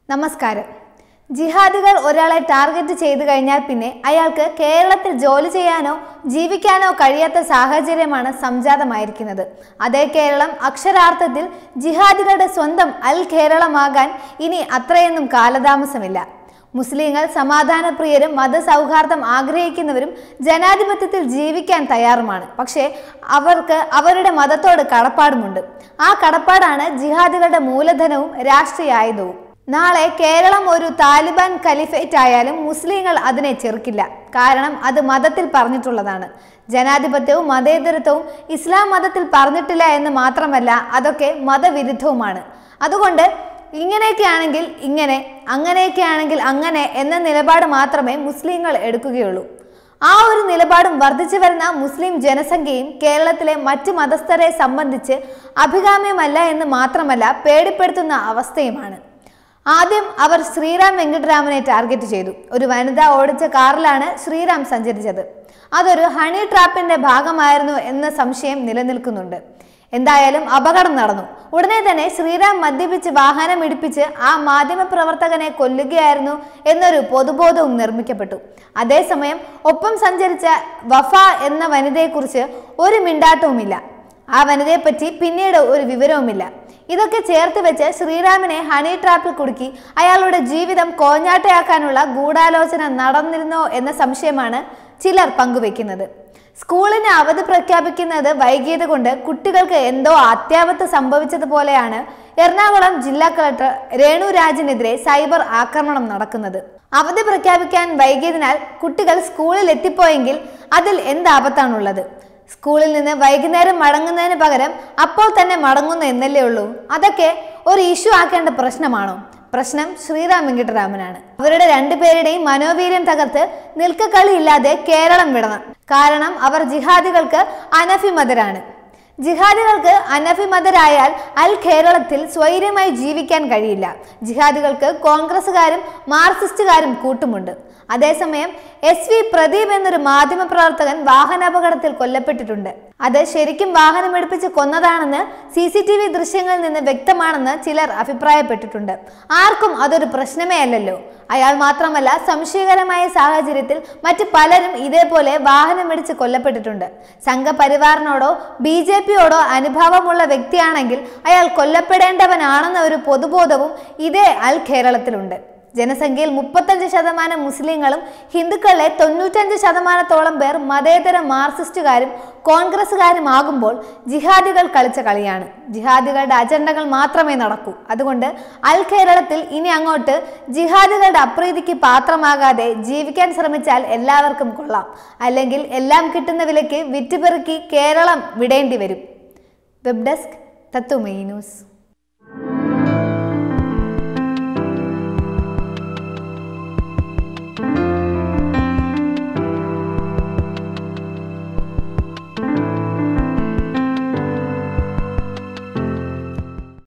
നമസ്കാരം ജിഹാദികൾ ഒരാളെ ടാർഗറ്റ് ചെയ്തു കഴിഞ്ഞാൽ പിന്നെ അയാൾക്ക് കേരളത്തിൽ ജോലി ചെയ്യാനോ ജീവിക്കാനോ കഴിയാത്ത സാഹചര്യമാണ് സംജാതമായിരിക്കുന്നത് അതേ കേരളം അക്ഷരാർത്ഥത്തിൽ ജിഹാദികളുടെ സ്വന്തം അൽ കേരളമാകാൻ ഇനി അത്രയൊന്നും കാലതാമസമില്ല മുസ്ലിങ്ങൾ സമാധാനപ്രിയരും മതസൗഹാർദ്ദം ആഗ്രഹിക്കുന്നവരും ജനാധിപത്യത്തിൽ ജീവിക്കാൻ തയ്യാറുമാണ് പക്ഷേ അവർക്ക് അവരുടെ മതത്തോട് കടപ്പാടുമുണ്ട് ആ കടപ്പാടാണ് ജിഹാദികളുടെ മൂലധനവും രാഷ്ട്രീയ ആയുധവും നാളെ കേരളം ഒരു താലിബാൻ കലിഫേറ്റ് ആയാലും മുസ്ലിങ്ങൾ അതിനെ ചെറുക്കില്ല കാരണം അത് മതത്തിൽ പറഞ്ഞിട്ടുള്ളതാണ് ജനാധിപത്യവും മതേതരത്വവും ഇസ്ലാം മതത്തിൽ പറഞ്ഞിട്ടില്ല എന്ന് മാത്രമല്ല അതൊക്കെ മതവിരുദ്ധവുമാണ് അതുകൊണ്ട് ഇങ്ങനെയൊക്കെ ആണെങ്കിൽ ഇങ്ങനെ അങ്ങനെയൊക്കെ ആണെങ്കിൽ അങ്ങനെ എന്ന നിലപാട് മാത്രമേ മുസ്ലിങ്ങൾ എടുക്കുകയുള്ളൂ ആ ഒരു നിലപാടും വർദ്ധിച്ചു വരുന്ന മുസ്ലിം ജനസംഖ്യയും കേരളത്തിലെ മറ്റ് മതസ്ഥരെ സംബന്ധിച്ച് അഭികാമ്യമല്ല എന്ന് മാത്രമല്ല പേടിപ്പെടുത്തുന്ന അവസ്ഥയുമാണ് ആദ്യം അവർ ശ്രീറാം വെങ്കിട്ടരാമനെ ടാർഗറ്റ് ചെയ്തു ഒരു വനിത ഓടിച്ച കാറിലാണ് ശ്രീറാം സഞ്ചരിച്ചത് അതൊരു ഹണി ട്രാപ്പിന്റെ ഭാഗമായിരുന്നു എന്ന സംശയം നിലനിൽക്കുന്നുണ്ട് എന്തായാലും അപകടം നടന്നു ഉടനെ തന്നെ ശ്രീറാം മദ്യപിച്ച് വാഹനം ഇടിപ്പിച്ച് ആ മാധ്യമപ്രവർത്തകനെ കൊല്ലുകയായിരുന്നു എന്നൊരു പൊതുബോധവും നിർമ്മിക്കപ്പെട്ടു അതേസമയം ഒപ്പം സഞ്ചരിച്ച വഫ എന്ന വനിതയെക്കുറിച്ച് ഒരു മിണ്ടാട്ടവുമില്ല ആ വനിതയെപ്പറ്റി പിന്നീട് ഒരു വിവരവുമില്ല ഇതൊക്കെ ചേർത്ത് വെച്ച് ശ്രീരാമിനെ ഹണി ട്രാപ്പിൽ കുടുക്കി അയാളുടെ ജീവിതം കോഞ്ഞാട്ടയാക്കാനുള്ള ഗൂഢാലോചന നടന്നിരുന്നോ എന്ന സംശയമാണ് ചിലർ പങ്കുവെക്കുന്നത് സ്കൂളിന് അവധി പ്രഖ്യാപിക്കുന്നത് വൈകിയത് കൊണ്ട് കുട്ടികൾക്ക് എന്തോ അത്യാപത്ത് സംഭവിച്ചതുപോലെയാണ് എറണാകുളം ജില്ലാ കളക്ടർ രേണു രാജിനെതിരെ സൈബർ ആക്രമണം നടക്കുന്നത് അവധി പ്രഖ്യാപിക്കാൻ വൈകിയതിനാൽ കുട്ടികൾ സ്കൂളിൽ എത്തിപ്പോയെങ്കിൽ അതിൽ എന്ത് ആപത്താണുള്ളത് സ്കൂളിൽ നിന്ന് വൈകുന്നേരം മടങ്ങുന്നതിന് പകരം അപ്പോൾ തന്നെ മടങ്ങുന്നു എന്നല്ലേ ഉള്ളൂ അതൊക്കെ ഒരു ഇഷ്യൂ ആക്കേണ്ട പ്രശ്നമാണോ പ്രശ്നം ശ്രീറാം വെങ്കിട്ടരാമനാണ് അവരുടെ രണ്ടുപേരുടെയും മനോവീര്യം തകർത്ത് നിൽക്കക്കളി ഇല്ലാതെ കേരളം വിടണം കാരണം അവർ ജിഹാദികൾക്ക് അനഫിമതരാണ് ജിഹാദികൾക്ക് അനഫിമതരായാൽ അൽ കേരളത്തിൽ സ്വൈര്യമായി ജീവിക്കാൻ കഴിയില്ല ജിഹാദികൾക്ക് കോൺഗ്രസുകാരും മാർക്സിസ്റ്റുകാരും കൂട്ടുമുണ്ട് അതേസമയം എസ് വി പ്രദീപ് എന്നൊരു മാധ്യമപ്രവർത്തകൻ വാഹനാപകടത്തിൽ കൊല്ലപ്പെട്ടിട്ടുണ്ട് അത് ശരിക്കും വാഹനമെടുപ്പിച്ച് കൊന്നതാണെന്ന് സി സി ടി വി ദൃശ്യങ്ങളിൽ നിന്ന് വ്യക്തമാണെന്ന് ചിലർ അഭിപ്രായപ്പെട്ടിട്ടുണ്ട് ആർക്കും അതൊരു പ്രശ്നമേ അല്ലല്ലോ അയാൾ മാത്രമല്ല സംശയകരമായ സാഹചര്യത്തിൽ മറ്റ് പലരും ഇതേപോലെ വാഹനമിടിച്ച് കൊല്ലപ്പെട്ടിട്ടുണ്ട് സംഘപരിവാറിനോടോ ബി ജെ പിയോടോ അനുഭാവമുള്ള വ്യക്തിയാണെങ്കിൽ അയാൾ കൊല്ലപ്പെടേണ്ടവനാണെന്ന ഒരു പൊതുബോധവും ഇതേ അൽ കേരളത്തിലുണ്ട് ജനസംഖ്യയിൽ മുപ്പത്തഞ്ച് ശതമാനം മുസ്ലിങ്ങളും ഹിന്ദുക്കളിലെ തൊണ്ണൂറ്റഞ്ച് ശതമാനത്തോളം പേർ മതേതര മാർക്സിസ്റ്റുകാരും കോൺഗ്രസ്സുകാരും ആകുമ്പോൾ ജിഹാദികൾ കളിച്ച കളിയാണ് ജിഹാദികളുടെ അജണ്ടകൾ മാത്രമേ നടക്കൂ അതുകൊണ്ട് അൽ കേരളത്തിൽ ഇനി അങ്ങോട്ട് ജിഹാദികളുടെ അപ്രീതിക്ക് പാത്രമാകാതെ ജീവിക്കാൻ ശ്രമിച്ചാൽ എല്ലാവർക്കും കൊള്ളാം അല്ലെങ്കിൽ എല്ലാം കിട്ടുന്ന വിലയ്ക്ക് വിറ്റുപെറുക്കി കേരളം വിടേണ്ടി വരും വെബ് ഡെസ്ക് തത്തുമൈ ന്യൂസ്